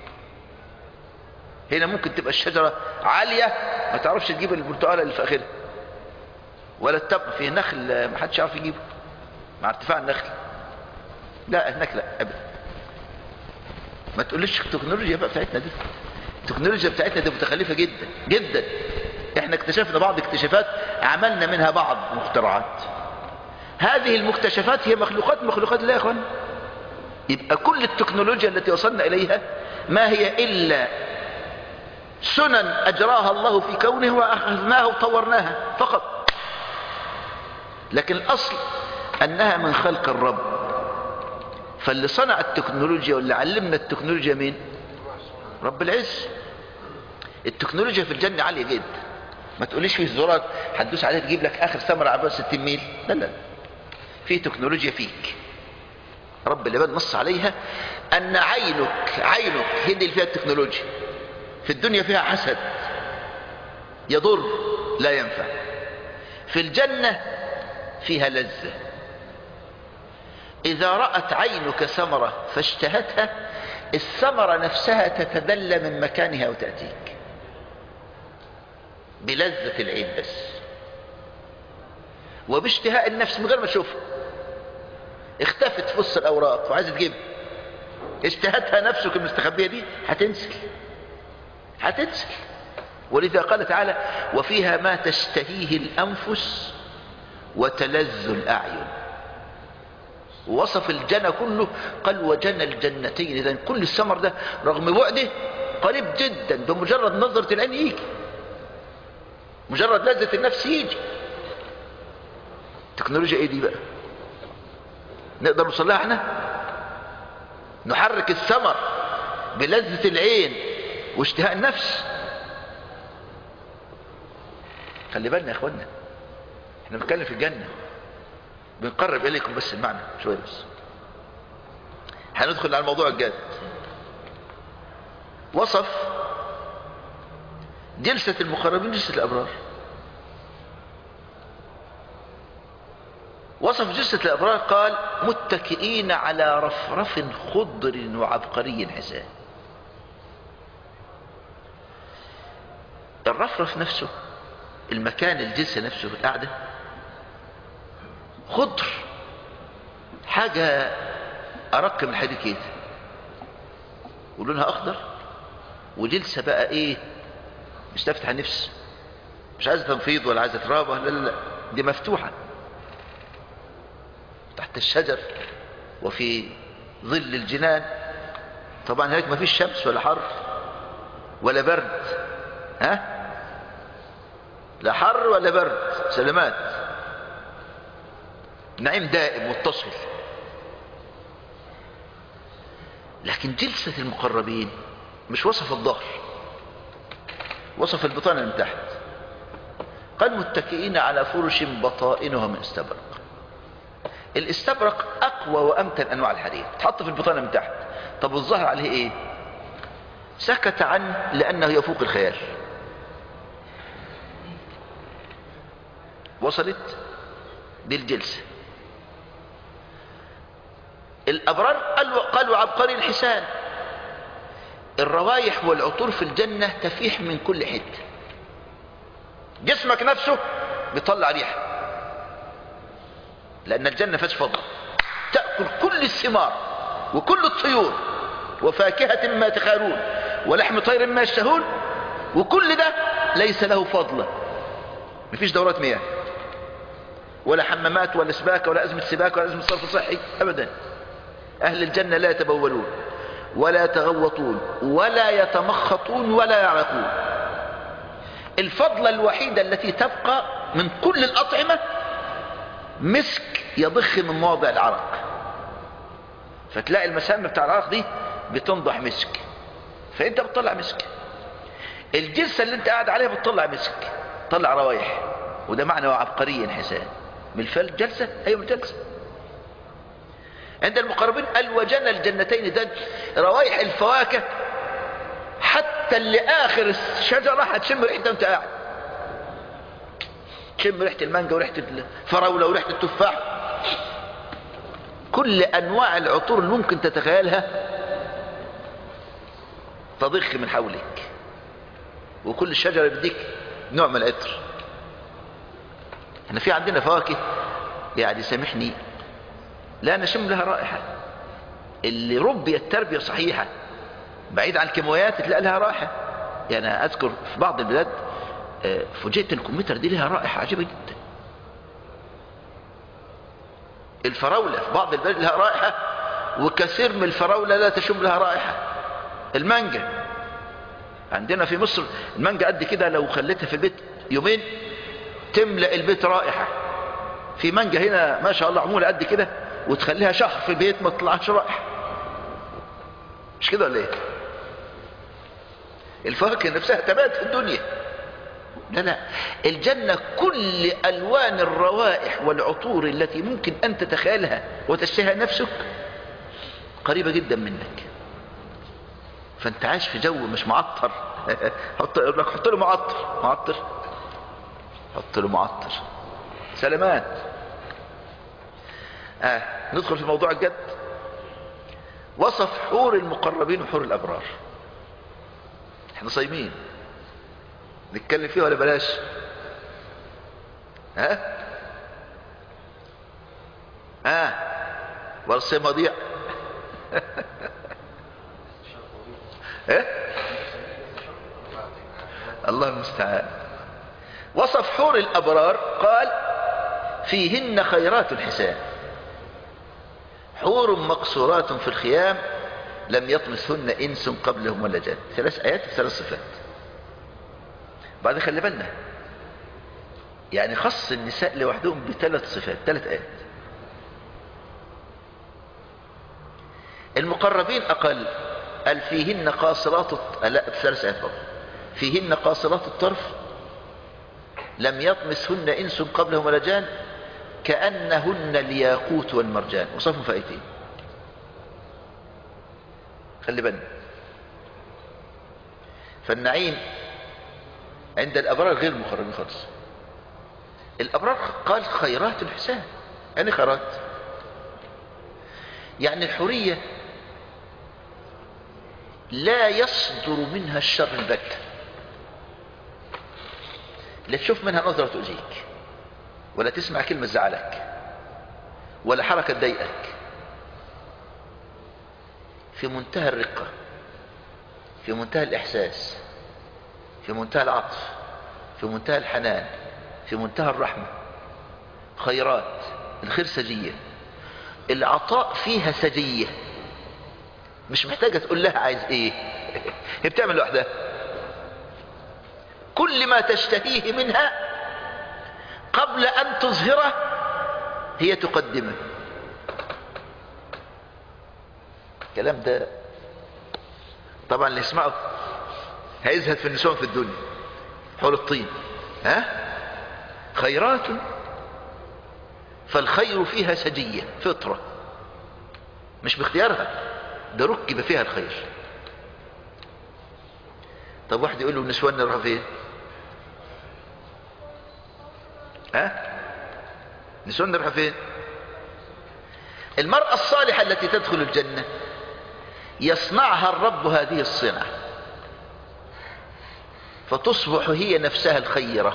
هنا ممكن تبقى الشجرة عالية ما تعرفش تجيب البرتقالة اللي في آخرها ولا التبق فيه نخل ما حدش يعرف يجيبه مع ارتفاع النخل لا هناك لا أبدا ما تقولش التكنولوجيا بقى بتاعتنا دي التكنولوجيا بتاعتنا دي متخلفة جدا جدا احنا اكتشفنا بعض اكتشافات عملنا منها بعض مخترعات هذه المكتشفات هي مخلوقات مخلوقات الله يا اخوان يبقى كل التكنولوجيا التي وصلنا اليها ما هي الا سنن أجراها الله في كونه وأخذناها وطورناها فقط لكن الأصل أنها من خلق الرب فاللي صنع التكنولوجيا واللي علمنا التكنولوجيا مين رب العز التكنولوجيا في الجنة عالية جدا ما تقوليش في زرار هتدوس عليها تجيب لك آخر ثمرة عبارة 60 ميل لا لا في تكنولوجيا فيك رب العباد نص عليها أن عينك عينك هي اللي فيها التكنولوجيا في الدنيا فيها حسد يضر لا ينفع في الجنة فيها لذة إذا رأت عينك ثمرة فاشتهتها الثمرة نفسها تتدلى من مكانها وتأتيك بلذة العين بس وباشتهاء النفس من غير ما تشوفها اختفت في وسط الأوراق وعايزة تجيبها اشتهتها نفسك المستخبية دي هتنزل هتنزل ولذا قال تعالى وفيها ما تشتهيه الأنفس وتلذ الأعين وصف الجنة كله قال وجنى الجنتين إذا كل الثمر ده رغم بعده قريب جدا بمجرد نظرة العين يجي مجرد لذة النفس يجي تكنولوجيا ايه دي بقى نقدر نوصلها احنا نحرك الثمر بلذة العين واشتهاء النفس خلي بالنا يا اخوانا احنا بنتكلم في الجنة بنقرب اليكم بس المعنى شوية بس هندخل على الموضوع الجاد وصف جلسة المقربين جلسة الأبرار وصف جلسة الأبرار قال متكئين على رفرف خضر وعبقري حسان الرفرف نفسه المكان الجلسة نفسه القعدة خضر حاجة أرق من حاجة كده ولونها اخضر وجلسة بقى ايه مش تفتح النفس مش عايزة تنفيض ولا عايزة ترابة لا لا لا دي مفتوحة تحت الشجر وفي ظل الجنان طبعا هناك ما فيش شمس ولا حر ولا برد ها لا حر ولا برد سلامات نعيم دائم متصل لكن جلسة المقربين مش وصف الظهر وصف البطانة من تحت قال متكئين على فرش بطائنها من استبرق الاستبرق اقوى وامتن انواع الحرير تحط في البطانة من تحت طب والظهر عليه ايه سكت عنه لانه يفوق الخيال وصلت دي الجلسة الابرار قالوا, قالوا عبقري الحسان الروايح والعطور في الجنة تفيح من كل حتة جسمك نفسه بيطلع ريحة لأن الجنة فيهاش فضل تأكل كل الثمار وكل الطيور وفاكهة ما تخارون ولحم طير ما يشتهون وكل ده ليس له فضل مفيش دورات مياه ولا حمامات ولا سباكة ولا أزمة سباكة ولا أزمة صرف صحي أبدا أهل الجنة لا يتبولون ولا يتغوطون ولا يتمخطون ولا يعرقون الفضلة الوحيدة التي تبقى من كل الأطعمة مسك يضخ من مواضع العرق فتلاقي المسام بتاع العرق دي بتنضح مسك فانت بتطلع مسك الجلسة اللي انت قاعد عليها بتطلع مسك طلع روايح وده معنى عبقري حسان من الفل جلسة ايوه من الجلسة عند المقربين قال وجنى الجنتين ده روايح الفواكه حتى اللي اخر الشجرة هتشم ريحتها وانت قاعد تشم ريحة المانجا وريحة الفراولة وريحة التفاح كل انواع العطور اللي ممكن تتخيلها تضخ من حولك وكل شجرة بديك نوع من العطر احنا في عندنا فواكه يعني سامحني لا نشم لها رائحة اللي ربيت تربية صحيحة بعيد عن الكيماويات تلاقي لها رائحة يعني اذكر في بعض البلاد فوجئت الكمبيوتر دي لها رائحة عجيبة جدا الفراولة في بعض البلاد لها رائحة وكثير من الفراولة لا تشم لها رائحة المانجا عندنا في مصر المانجا قد كده لو خليتها في البيت يومين تملأ البيت رائحة في مانجا هنا ما شاء الله عمولة قد كده وتخليها شهر في البيت ما تطلعش رائحة مش كده ولا ايه الفواكه نفسها تبات في الدنيا لا لا الجنة كل ألوان الروائح والعطور التي ممكن أن تتخيلها وتشتهى نفسك قريبة جدا منك فانت عايش في جو مش معطر حط لك حط له معطر معطر حط له معطر سلامات آه ندخل في موضوع الجد وصف حور المقربين وحور الأبرار احنا صايمين نتكلم فيه ولا بلاش ها ها ولا الصيام مضيع ايه الله المستعان وصف حور الابرار قال فيهن خيرات الحسان حور مقصورات في الخيام لم يطمسهن انس قبلهم ولا جان ثلاث ايات وثلاث صفات بعد خلي بالنا يعني خص النساء لوحدهم بثلاث صفات ثلاث ايات المقربين اقل قال فيهن قاصرات لا ثلاث ايات برضه فيهن قاصرات الطرف لم يطمسهن انس قبلهم ولا جان كانهن الياقوت والمرجان وصفهم في ايتين خلي بالنا فالنعيم عند الابرار غير المقربين خالص الابرار قال خيرات الحسان يعني خيرات يعني الحوريه لا يصدر منها الشر البتة لا تشوف منها نظرة تؤذيك ولا تسمع كلمة زعلك ولا حركة تضايقك في منتهى الرقة في منتهى الإحساس في منتهى العطف في منتهى الحنان في منتهى الرحمة خيرات الخير سجية العطاء فيها سجية مش محتاجة تقول لها عايز ايه هي بتعمل لوحدها كل ما تشتهيه منها قبل ان تظهره هي تقدمه الكلام ده طبعا اللي يسمعه هيزهد في النسوان في الدنيا حول الطين ها خيرات فالخير فيها سجية فطرة مش باختيارها ده ركب فيها الخير طب واحد يقول له النسوان نروح فين ها النسوان نروح فين المرأة الصالحة التي تدخل الجنة يصنعها الرب هذه الصنعة فتصبح هي نفسها الخيرة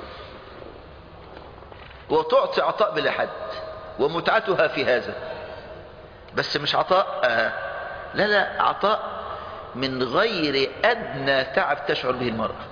وتعطي عطاء بلا حد ومتعتها في هذا بس مش عطاء آه لا لا عطاء من غير أدنى تعب تشعر به المرأة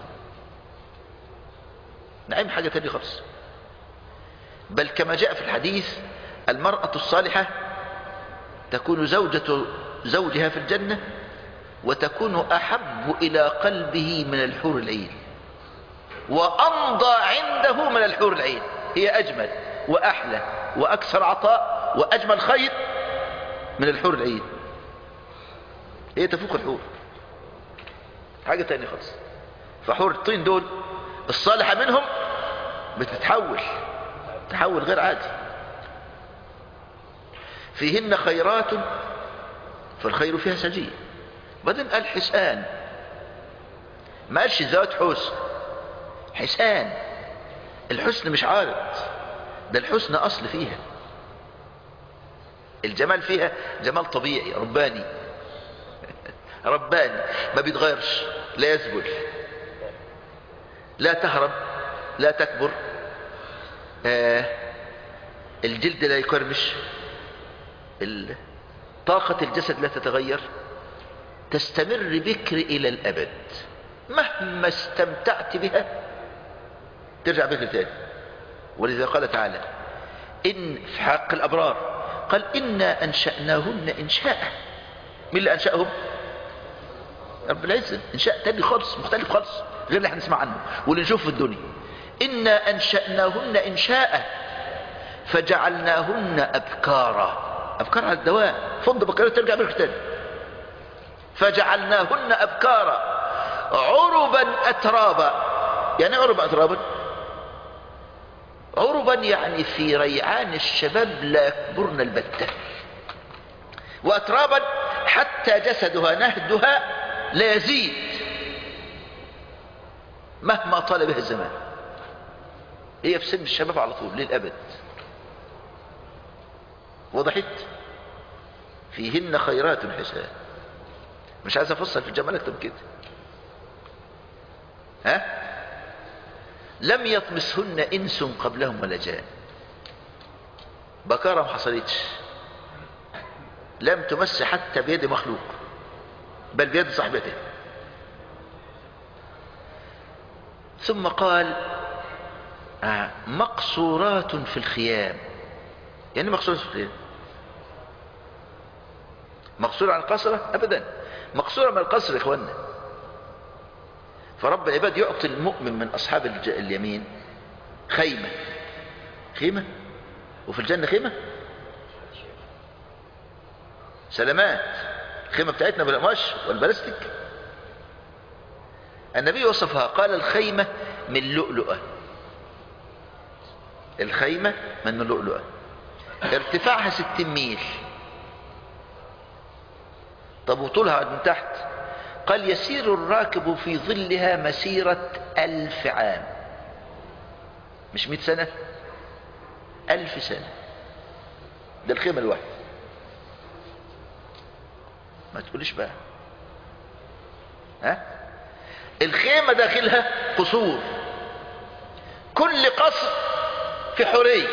نعم حاجة تانية خالص بل كما جاء في الحديث المرأة الصالحة تكون زوجة زوجها في الجنة وتكون أحب إلى قلبه من الحور العين وأمضى عنده من الحور العين هي أجمل وأحلى وأكثر عطاء وأجمل خير من الحور العين هي تفوق الحور حاجة تانية خالص فحور الطين دول الصالحة منهم بتتحول تحول غير عادي فيهن خيرات فالخير فيها سجيه بعدين قال حسان ما قالش ذات حسن حسان الحسن مش عارض ده الحسن اصل فيها الجمال فيها جمال طبيعي رباني رباني ما بيتغيرش لا يذبل لا تهرب لا تكبر آه الجلد لا يكرمش طاقة الجسد لا تتغير تستمر بكر إلى الأبد مهما استمتعت بها ترجع بكر تاني ولذا قال تعالى إن في حق الأبرار قال إنا أنشأناهن إنشاء مين اللي أنشأهم رب العزة إنشاء تاني خالص مختلف خالص غير اللي احنا نسمع عنه واللي نشوفه في الدنيا إنا أنشأناهن إنشاء فجعلناهن أبكارا أبكار على الدوام فض بكرة ترجع بكر تاني فجعلناهن أبكارا عربا أترابا يعني عربا أترابا عربا يعني في ريعان الشباب لا يكبرن البتة وأترابا حتى جسدها نهدها لا يزيد مهما طال به الزمان هي في سن الشباب على طول للأبد وضحت فيهن خيرات حسان مش عايز افصل في الجمال اكتب كده ها لم يطمسهن انس قبلهم ولا جان بكاره ما حصلتش لم تمس حتى بيد مخلوق بل بيد صاحبته ثم قال آه مقصورات في الخيام يعني مقصورات في الخيام مقصورة عن القصرة أبدا مقصورة من القصر يا إخوانا فرب العباد يعطي المؤمن من أصحاب اليمين خيمة خيمة وفي الجنة خيمة سلامات الخيمة بتاعتنا بالقماش والبلاستيك النبي وصفها قال الخيمة من لؤلؤة الخيمة من لؤلؤة ارتفاعها ستين ميل طب وطولها من تحت قال يسير الراكب في ظلها مسيرة ألف عام مش مئة سنة ألف سنة ده الخيمة الواحدة ما تقوليش بقى ها الخيمة داخلها قصور كل قصر في حرية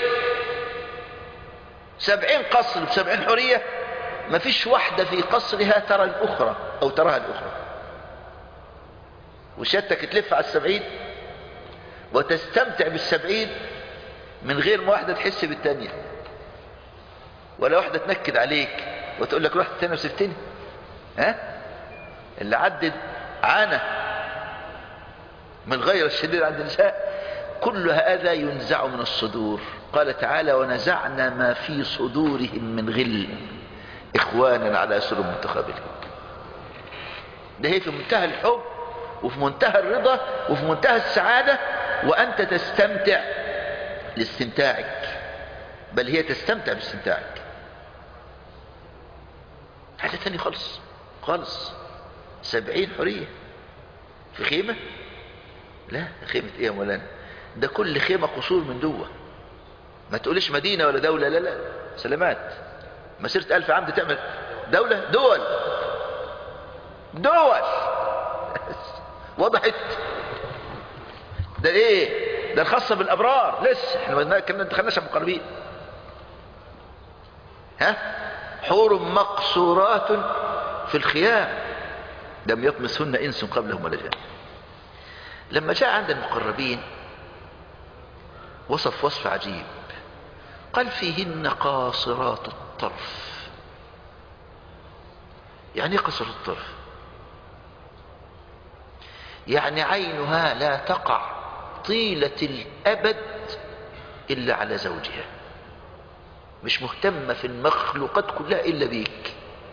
سبعين قصر بسبعين حرية ما فيش واحدة في قصرها ترى الأخرى أو تراها الأخرى وشتك تلف على السبعين وتستمتع بالسبعين من غير ما واحدة تحس بالتانية ولا واحدة تنكد عليك وتقول لك رحت تاني وسبتني ها اللي عدد عانى من غير الشديد عند النساء كل هذا ينزع من الصدور قال تعالى ونزعنا ما في صدورهم من غل إخوانا على سر متقابلين ده هي في منتهى الحب وفي منتهى الرضا وفي منتهى السعادة وأنت تستمتع لاستمتاعك بل هي تستمتع باستمتاعك حاجة تانية خالص خالص سبعين حرية في خيمة لا خيمة ايه يا مولانا ده كل خيمة قصور من جوه ما تقوليش مدينة ولا دولة لا لا سلامات مسيرة ألف عام دي تعمل دولة دول دول وضحت ده ايه ده الخاصة بالأبرار لسه احنا ما كنا دخلناش على المقربين ها حور مقصورات في الخيام لم يطمسهن انس قبلهم ولا جان لما جاء عند المقربين وصف وصف عجيب قال فيهن قاصرات الطرف يعني ايه قصر الطرف يعني عينها لا تقع طيلة الأبد إلا على زوجها مش مهتمة في المخلوقات كلها إلا بيك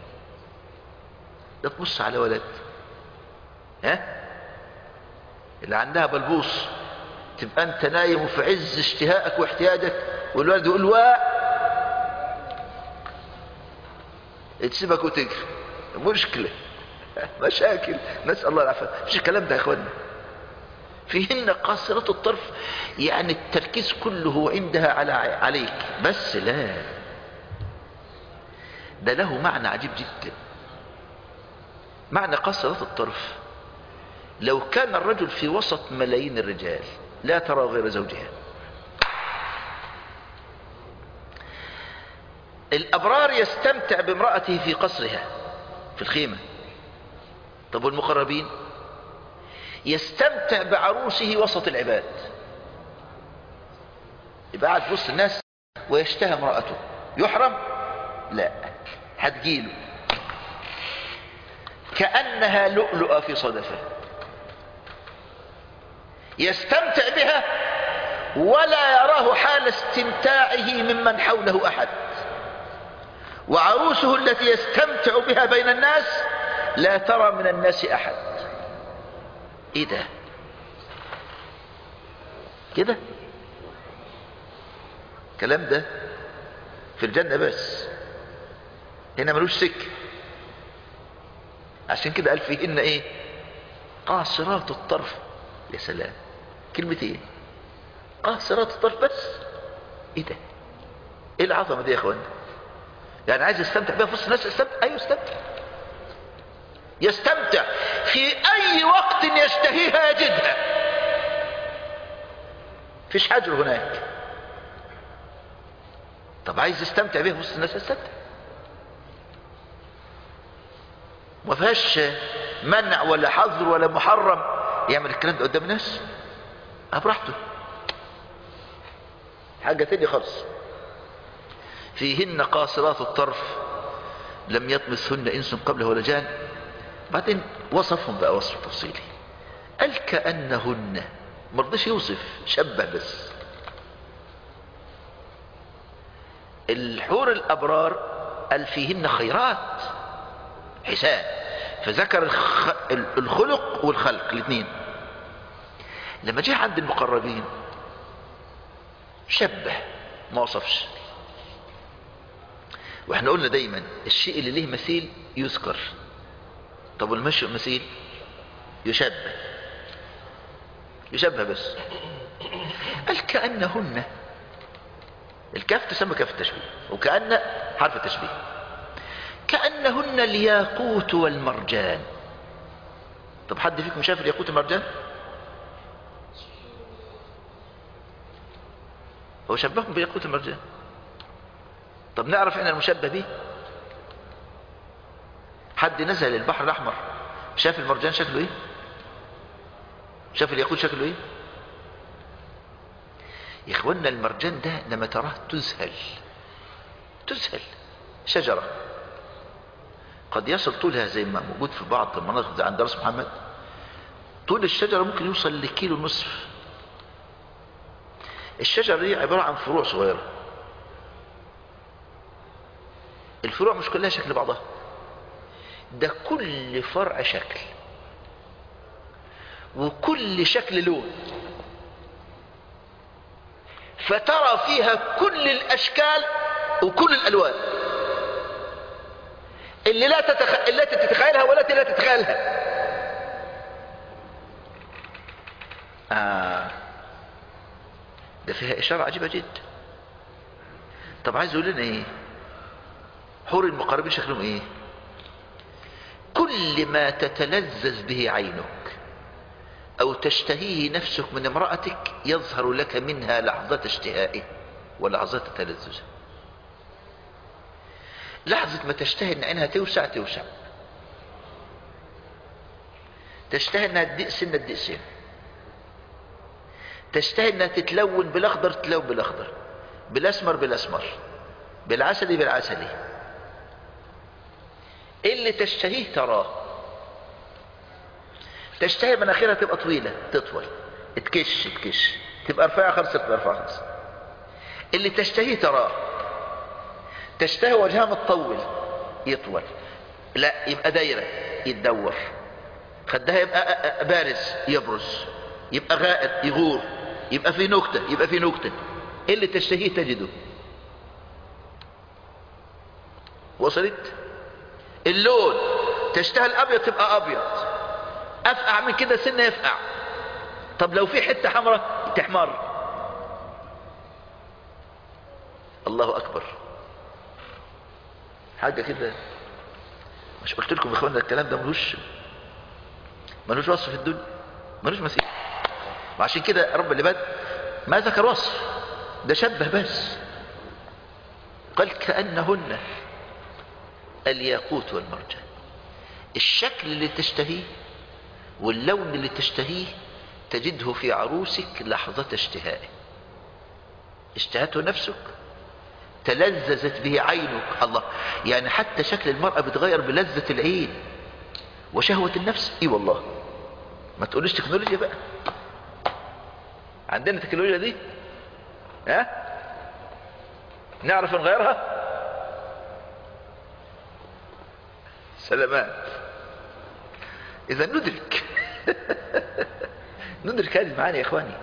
لا تبص على ولد ها اللي عندها بلبوص تبقى انت نايم وفي عز اشتهائك واحتياجك والولد يقول واء تسيبك وتجري مشكلة مشاكل نسأل الله العافية مش الكلام ده يا اخوانا فيهن قاصرة الطرف يعني التركيز كله عندها على عليك بس لا ده له معنى عجيب جدا معنى قاصرة الطرف لو كان الرجل في وسط ملايين الرجال لا ترى غير زوجها الأبرار يستمتع بامرأته في قصرها في الخيمة طب والمقربين يستمتع بعروسه وسط العباد يبقى قاعد في وسط الناس ويشتهى امرأته يحرم لا هتجيله كأنها لؤلؤة في صدفه يستمتع بها ولا يراه حال استمتاعه ممن حوله أحد وعروسه التي يستمتع بها بين الناس لا ترى من الناس أحد ايه ده كده الكلام ده في الجنة بس هنا ملوش سكة عشان كده قال فيهن ايه قاصرات الطرف يا سلام كلمة ايه قاصرات الطرف بس ايه ده ايه العظمة دي يا اخوانا يعني عايز يستمتع بيها في وسط الناس يستمتع ايوه يستمتع يستمتع في اي وقت يشتهيها يجدها فيش حجر هناك طب عايز يستمتع بيها في وسط الناس يستمتع ما فيهاش منع ولا حظر ولا محرم يعمل الكلام ده قدام الناس اه براحته حاجة تانية خالص فيهن قاصرات الطرف لم يطمثهن انس قبله ولا جان بعدين وصفهم بقى وصف تفصيلي قال كأنهن مرضيش يوصف شبه بس الحور الأبرار قال فيهن خيرات حسان فذكر الخ... الخلق والخلق الاثنين لما جه عند المقربين شبه ما وصفش واحنا قلنا دايما الشيء اللي له مثيل يذكر طب والمشي مثيل يشبه يشبه بس قال كأنهن الكاف تسمى كاف التشبيه وكأن حرف التشبيه كأنهن الياقوت والمرجان طب حد فيكم شاف الياقوت والمرجان هو شبههم بياقوت المرجان طب نعرف احنا المشبه به حد نزل البحر الاحمر شاف المرجان شكله ايه شاف الياقوت شكله ايه يا اخوانا المرجان ده لما تراه تذهل تذهل شجرة قد يصل طولها زي ما موجود في بعض المناطق زي عند راس محمد طول الشجرة ممكن يوصل لكيلو نصف الشجرة دي عبارة عن فروع صغيرة الفروع مش كلها شكل بعضها ده كل فرع شكل وكل شكل لون فترى فيها كل الاشكال وكل الالوان اللي لا تتخ... التي تتخيلها والتي لا تتخيلها آه. ده فيها اشاره عجيبه جدا طب عايز يقول لنا ايه حور المقربين شكلهم ايه كل ما تتلذذ به عينك او تشتهيه نفسك من امرأتك يظهر لك منها لحظة اشتهائه ولحظة تلذذه لحظة ما تشتهي ان عينها توسع توسع تشتهي انها تدق سنة تدق سنة تشتهي انها تتلون بالاخضر تتلون بالاخضر بالاسمر بالاسمر بالعسلي بالعسلي اللي تشتهيه تراه تشتهي مناخيرها تبقى طويلة تطول تكش تكش تبقى رفيعة خالص تبقى رفيعة خالص اللي تشتهيه تراه تشتهي وجهها متطول يطول لا يبقى دايرة يتدور خدها يبقى بارز يبرز يبقى غائط يغور يبقى في نكتة يبقى في نكتة اللي تشتهيه تجده وصلت اللون تشتهي الابيض تبقى ابيض افقع من كده سنة يفقع طب لو في حتة حمراء تحمر الله اكبر حاجة كده مش قلت لكم يا اخوانا الكلام ده ملوش ملوش وصف في الدنيا ملوش مثيل وعشان كده رب العباد ما ذكر وصف ده شبه بس قال كأنهن الياقوت والمرجان الشكل اللي تشتهيه واللون اللي تشتهيه تجده في عروسك لحظة اشتهائه اشتهته نفسك تلذذت به عينك الله يعني حتى شكل المرأة بتغير بلذة العين وشهوة النفس اي والله ما تقوليش تكنولوجيا بقى عندنا التكنولوجيا دي ها نعرف نغيرها سلامات اذا ندرك ندرك هذه المعاني يا اخواني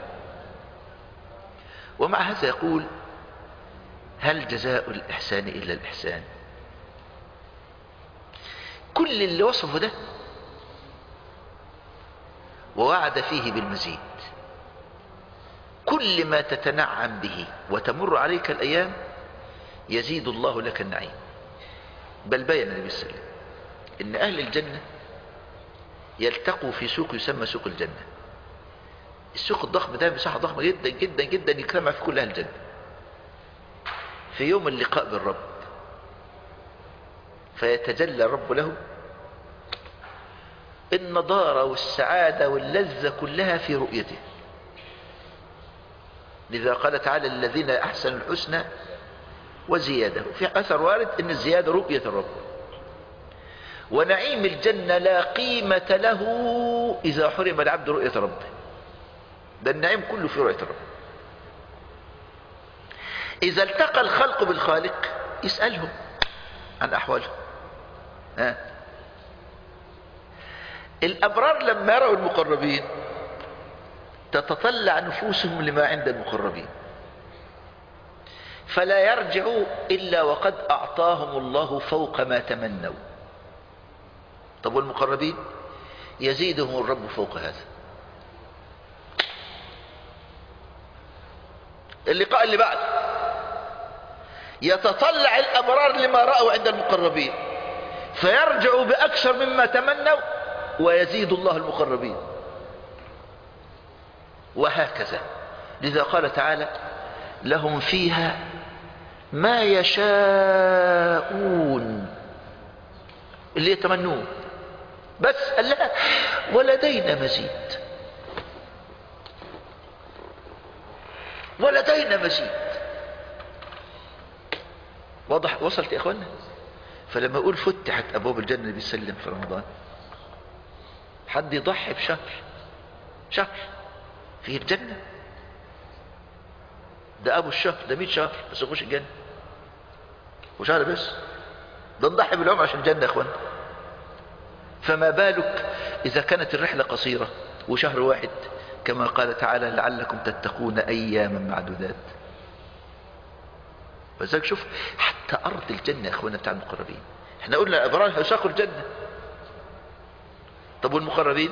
ومع هذا يقول هل جزاء الإحسان إلا الإحسان كل اللي وصفه ده ووعد فيه بالمزيد كل ما تتنعم به وتمر عليك الأيام يزيد الله لك النعيم بل بين النبي صلى الله عليه وسلم إن أهل الجنة يلتقوا في سوق يسمى سوق الجنة السوق الضخم ده مساحة ضخمة جدا جدا جدا يجتمع في كل أهل الجنة في يوم اللقاء بالرب فيتجلى الرب له النضارة والسعادة واللذة كلها في رؤيته لذا قال تعالى الذين أحسنوا الحسنى وزيادة في أثر وارد أن الزيادة رؤية الرب ونعيم الجنة لا قيمة له إذا حرم العبد رؤية ربه ده النعيم كله في رؤية الرب إذا التقى الخلق بالخالق يسألهم عن أحوالهم ها الأبرار لما يروا المقربين تتطلع نفوسهم لما عند المقربين فلا يرجعوا إلا وقد أعطاهم الله فوق ما تمنوا طب والمقربين يزيدهم الرب فوق هذا اللقاء اللي بعد يتطلع الأبرار لما رأوا عند المقربين فيرجعوا بأكثر مما تمنوا ويزيد الله المقربين وهكذا لذا قال تعالى لهم فيها ما يشاءون اللي يتمنون بس قال لا ولدينا مزيد ولدينا مزيد واضح وصلت يا اخوانا فلما اقول فتحت ابواب الجنة اللي بيسلم في رمضان حد يضحي بشهر شهر فيه الجنة ده ابو الشهر ده 100 شهر بس يخش الجنة وشهر بس ده نضحي بالعمر عشان الجنة يا اخوانا فما بالك اذا كانت الرحلة قصيرة وشهر واحد كما قال تعالى لعلكم تتقون اياما معدودات فذلك شوف حتى ارض الجنة يا اخوانا بتاع المقربين احنا قلنا الابرار هيساقوا الجنة طب والمقربين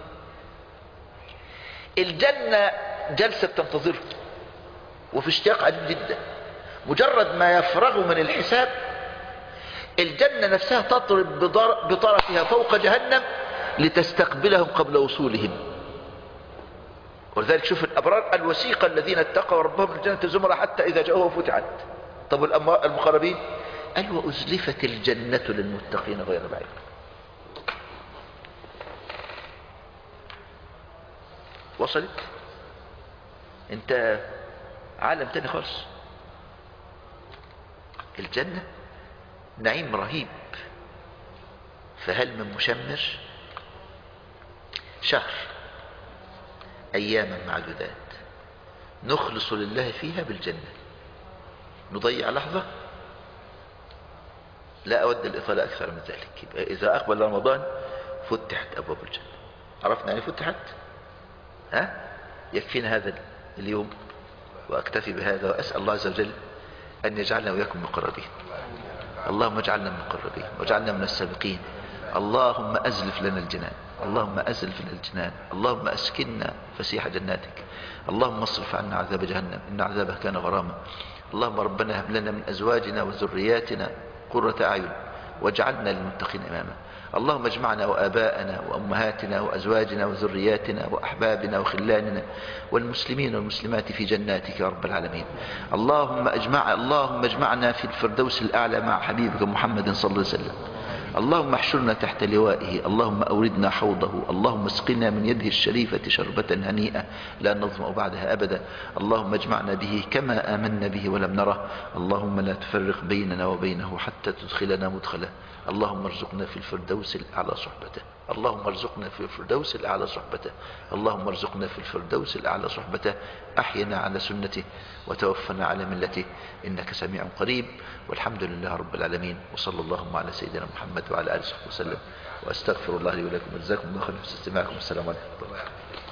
الجنة جلسة تنتظره وفي اشتياق عديد جدا مجرد ما يفرغوا من الحساب الجنة نفسها تضرب بطرفها فوق جهنم لتستقبلهم قبل وصولهم ولذلك شوف الأبرار الوسيقة الذين اتقوا ربهم الجنة زمرة حتى إذا جاءوها فتحت طب المقربين قال وأزلفت الجنة للمتقين غير بعيد وصلت انت عالم تاني خالص الجنة نعيم رهيب فهل من مشمر شهر أياما معدودات نخلص لله فيها بالجنة نضيع لحظة لا أود الإطالة أكثر من ذلك يبقى إذا أقبل رمضان فتحت أبواب الجنة عرفنا يعني فتحت ها يكفينا هذا اليوم وأكتفي بهذا وأسأل الله عز وجل أن يجعلنا وياكم مقربين اللهم اجعلنا من المقربين واجعلنا من السابقين اللهم أزلف لنا الجنان اللهم أزلف لنا الجنان اللهم أسكننا فسيح جناتك اللهم اصرف عنا عذاب جهنم إن عذابها كان غراما اللهم ربنا هب لنا من أزواجنا وذرياتنا قرة أعين واجعلنا للمتقين إماما اللهم اجمعنا وآباءنا وأمهاتنا وأزواجنا وذرياتنا وأحبابنا وخلاننا والمسلمين والمسلمات في جناتك يا رب العالمين اللهم اجمع اللهم اجمعنا في الفردوس الأعلى مع حبيبك محمد صلى الله عليه وسلم اللهم احشرنا تحت لوائه اللهم أوردنا حوضه اللهم اسقنا من يده الشريفة شربة هنيئة لا نظمأ بعدها أبدا اللهم اجمعنا به كما آمنا به ولم نره اللهم لا تفرق بيننا وبينه حتى تدخلنا مدخله اللهم ارزقنا في الفردوس الأعلى صحبته اللهم ارزقنا في الفردوس الأعلى صحبته اللهم ارزقنا في الفردوس الأعلى صحبته أحينا على سنته وتوفنا على ملته إنك سميع قريب والحمد لله رب العالمين وصلى اللهم على سيدنا محمد وعلى آله وصحبه وسلم وأستغفر الله لي ولكم وجزاكم الله خير في استماعكم السلام عليكم